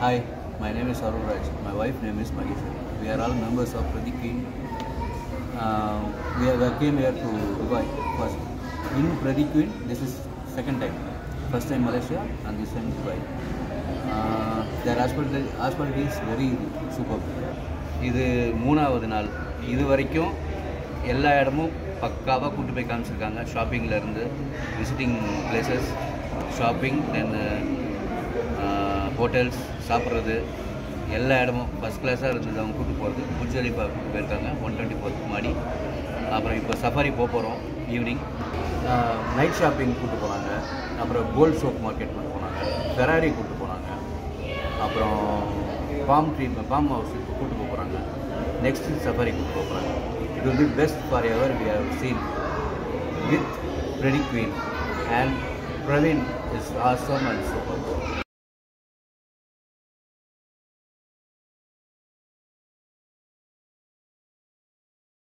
Hi, my name is Arul Raj. My wife name is Maheshwari. We are all members of Pradeep Queen. Uh, we, are, we came here to Dubai first. In Pradeep Queen, this is second time. First time Malaysia and this time Dubai. Uh, their hospitality, hospitality is very superb. இது மூணாவது நாள் இது வரைக்கும் எல்லா இடமும் பக்காவாக கூட்டு போய் காமிச்சிருக்காங்க ஷாப்பிங்கில் இருந்து visiting places shopping then hotels சாப்பிட்றது எல்லா இடமும் ஃபஸ்ட் கிளாஸாக இருந்தது அவங்க கூட்டு போகிறது புஜ்ஜலி கூட்டு போயிருக்காங்க ஒன் டுவெண்ட்டி ஃபோர்த் மாடி அப்புறம் இப்போ சஃபாரி போக போகிறோம் ஈவினிங் நைட் ஷாப்பிங் கூட்டு போனாங்க அப்புறம் கோல்ட் சோப் மார்க்கெட் கூட்டு போனாங்க ஃபெராரி கூட்டு போனாங்க அப்புறம் பாம் ட்ரீ பாம் ஹவுஸ் கூட்டு போக போகிறாங்க நெக்ஸ்ட் சஃபாரி கூட்டு போக போகிறாங்க it will be best forever we have seen with Pretty Queen and Praveen is awesome and super.